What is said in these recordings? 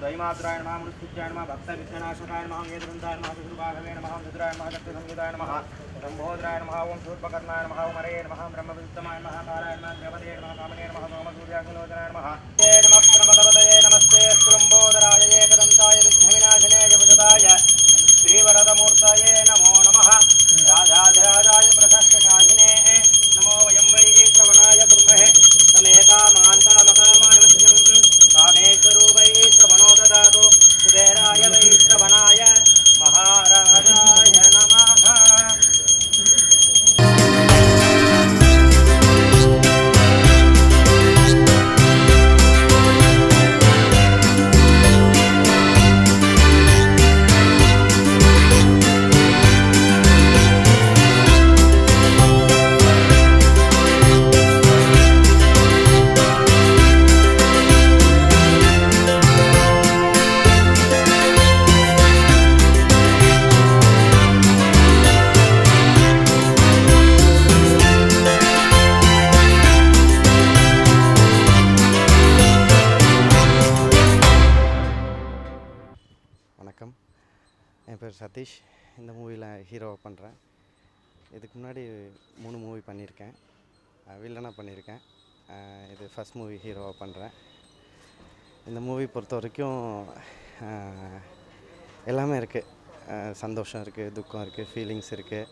द्वैमात्राय नमः मृत्युञ्जाय नमः भक्तविघ्ननाशकाय नमः वेदवन्ताय नमः सुदुर्भागवे नमः रुद्राय नमः दत्तसंहिताय नमः लम्बोदराय नमः ओं शूर्पकर्णाय नमः ओं हरये नमः ब्रह्मविद्यमाय नमः कालाय नमः देवदे नमः कामने नमः सोमसूर्याग्निलोचनाय नमः ते नमः प्रमदपतये नमस्ते लम्बोदराय एकदन्ताय विघ्नविनाशने जगदाय श्रीवरदमूर्तये नमो नमः राजाधिराजाय प्रशस्तशाहिने नमो वयं वै श्रवणाय कुर्महे समेकामान्तामकामानमस्यं कामेश्वरो वै श्रवणो ददातु कुबेराय वै श्रवणाय महाराजाय नमः வணக்கம் என் பேர் சதீஷ் இந்த மூவியில் ஹீரோவாக பண்ணுறேன் இதுக்கு முன்னாடி மூணு மூவி பண்ணியிருக்கேன் வில்லனாக பண்ணியிருக்கேன் அஹ் இது ஃபஸ்ட் மூவி ஹீரோவாக பண்ணுறேன் இந்த மூவி பொறுத்த வரைக்கும் அஹ், எல்லாமே இருக்குது சந்தோஷம் இருக்குது துக்கம் இருக்குது ஃபீலிங்ஸ் இருக்குது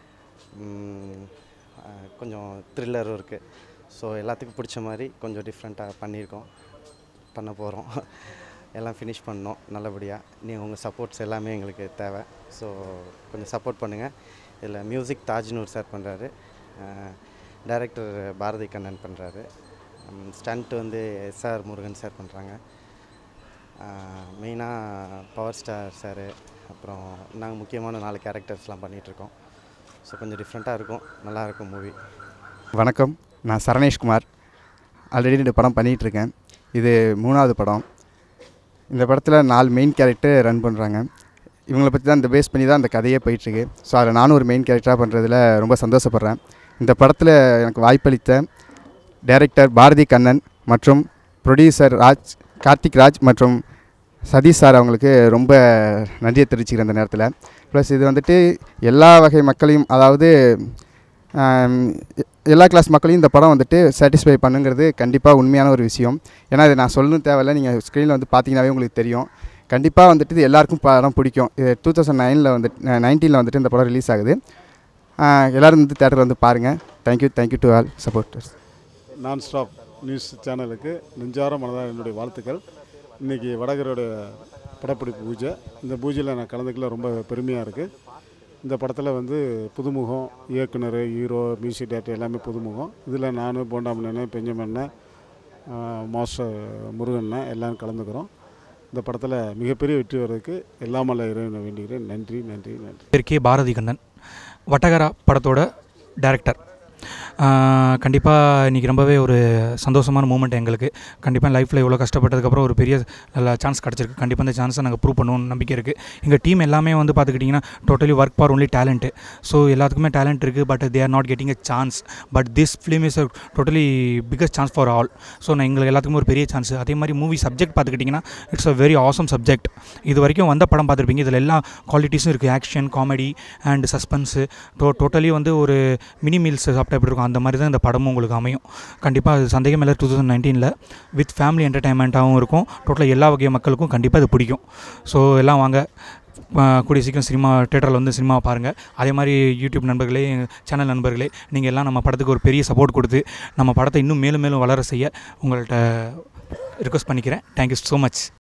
கொஞ்சம் த்ரில்லரும் இருக்குது ஸோ எல்லாத்துக்கும் பிடிச்ச மாதிரி கொஞ்சம் டிஃப்ரெண்ட்டாக பண்ணியிருக்கோம் பண்ண போகிறோம் எல்லாம் ஃபினிஷ் பண்ணோம் நல்லபடியாக நீங்கள் உங்கள் சப்போர்ட்ஸ் எல்லாமே எங்களுக்கு தேவை ஸோ கொஞ்சம் சப்போர்ட் பண்ணுங்கள் இதில் மியூசிக் தாஜ்னூர் சார் பண்ணுறாரு டைரக்டர் பாரதி கண்ணன் பண்ணுறாரு ஸ்டண்ட் வந்து எஸ்ஆர் முருகன் சார் பண்ணுறாங்க மெயினாக பவர் ஸ்டார் சார் அப்புறம் நாங்கள் முக்கியமான நாலு கேரக்டர்ஸ்லாம் பண்ணிகிட்ருக்கோம் ஸோ கொஞ்சம் டிஃப்ரெண்ட்டாக இருக்கும் நல்லாயிருக்கும் மூவி வணக்கம் நான் சரணேஷ்குமார் ஆல்ரெடி ரெண்டு படம் பண்ணிகிட்டு இருக்கேன் இது மூணாவது படம் இந்த படத்தில் நாலு மெயின் கேரக்டர் ரன் பண்ணுறாங்க இவங்களை பற்றி தான் இந்த பேஸ் பண்ணி தான் அந்த கதையே போயிட்டுருக்கு ஸோ அதில் நானும் ஒரு மெயின் கேரக்டராக பண்ணுறதுல ரொம்ப சந்தோஷப்படுறேன் இந்த படத்தில் எனக்கு வாய்ப்பளித்த டைரக்டர் பாரதி கண்ணன் மற்றும் ப்ரொடியூசர் ராஜ் கார்த்திக் ராஜ் மற்றும் சதீஷ் சார் அவங்களுக்கு ரொம்ப நன்றியை தெரிவிச்சுக்கிறேன் இந்த நேரத்தில் ப்ளஸ் இது வந்துட்டு எல்லா வகை மக்களையும் அதாவது ஆம், எ- எல்லா கிளாஸ் மக்களையும் இந்த படம் வந்துட்டு சாட்டிஸ்ஃபை பண்ணுங்கிறது கண்டிப்பாக உண்மையான ஒரு விஷயம் ஏன்னா இது நான் சொல்லணும் தேவையில்ல நீங்கள் ஸ்க்ரீனில் வந்து பார்த்தீங்கன்னாவே உங்களுக்கு தெரியும் கண்டிப்பாக வந்துட்டு இது எல்லாருக்கும் படம் பிடிக்கும் இது டூ தௌசண்ட் நைனில் வந்துட்டு நைன்டீனில் வந்துட்டு இந்த படம் ரிலீஸ் ஆகுது ஆ, எல்லாரும் வந்து தேட்டரில் வந்து பாருங்கள் thank you thank you to all supporters நான் ஸ்டாப் நியூஸ் சேனலுக்கு நெஞ்சார மனதார என்னுடைய வாழ்த்துக்கள் இன்றைக்கி வடகரோட படப்பிடிப்பு பூஜை இந்த பூஜையில் நான் கலந்துக்கல ரொம்ப பெருமையாக இருக்குது இந்த படத்தில் வந்து புதுமுகம் இயக்குனர் ஹீரோ மியூசிக் டேரக்டர் எல்லாமே புதுமுகம் இதில் நான் போண்டாமண்ணன் பெஞ்சமண்ணன் மாஸ்டர் முருகண்ணன் எல்லாரும் கலந்துக்கிறோம் இந்த படத்தில் மிகப்பெரிய வெற்றி வர்றதுக்கு எல்லாமல்ல இறைவனை வேண்டுகிறேன் நன்றி நன்றி நன்றி பேர் கே பாரதி கண்ணன் வட்டகரா படத்தோட டைரக்டர் கண்டிப்பாக இன்றைக்கி ரொம்பவே ஒரு சந்தோஷமான மூமெண்ட் எங்களுக்கு கண்டிப்பாக லைஃப்பில் இவ்வளோ கஷ்டப்பட்டதுக்கப்புறம் ஒரு பெரிய சான்ஸ் கிடச்சிருக்கு கண்டிப்பாக இந்த சான்ஸை நாங்கள் ப்ரூவ் பண்ணுவோம்னு நம்பிக்கை இருக்குது எங்கள் டீம் எல்லாமே வந்து பார்த்துக்கிட்டிங்கன்னா totally work for only talent so எல்லாத்துக்குமே டேலண்ட் இருக்குது but they are not getting a chance but this film is a totally biggest chance for all so நான் எங்களுக்கு எல்லாத்துக்குமே ஒரு பெரிய சான்ஸ் அதே மாதிரி மூவி சப்ஜெக்ட் பார்த்துக்கிட்டிங்கன்னா it's a very awesome subject இது வரைக்கும் வந்த படம் பார்த்துருப்பீங்க இதில் எல்லா குவாலிட்டிஸும் இருக்குது ஆக்ஷன் காமெடி அண்ட் சஸ்பென்ஸு டோ டோட்டலி வந்து ஒரு மினி மீல்ஸ் சாப்பிட்டா எப்படி இருக்கும் அந்த மாதிரி தான் இந்த படமும் உங்களுக்கு அமையும் கண்டிப்பாக அது சந்தேகம் இல்லை டூ தௌசண்ட் நைன்டீனில் வித் ஃபேமிலி என்டர்டைன்மெண்ட்டாகவும் இருக்கும் டோட்டலாக எல்லா வகை மக்களுக்கும் கண்டிப்பாக இது பிடிக்கும் ஸோ எல்லாம் வாங்க ஆஹ் கூடிய சீக்கிரம் சினிமா தேட்டரில் வந்து சினிமாவை பாருங்கள் அதே மாதிரி யூடியூப் நண்பர்களே சேனல் நண்பர்களே நீங்கள் எல்லாம் நம்ம படத்துக்கு ஒரு பெரிய சப்போர்ட் கொடுத்து நம்ம படத்தை இன்னும் மேலும் மேலும் வளர செய்ய உங்கள்கிட்ட ரிக்வஸ்ட் பண்ணிக்கிறேன் தேங்க்யூ ஸோ மச்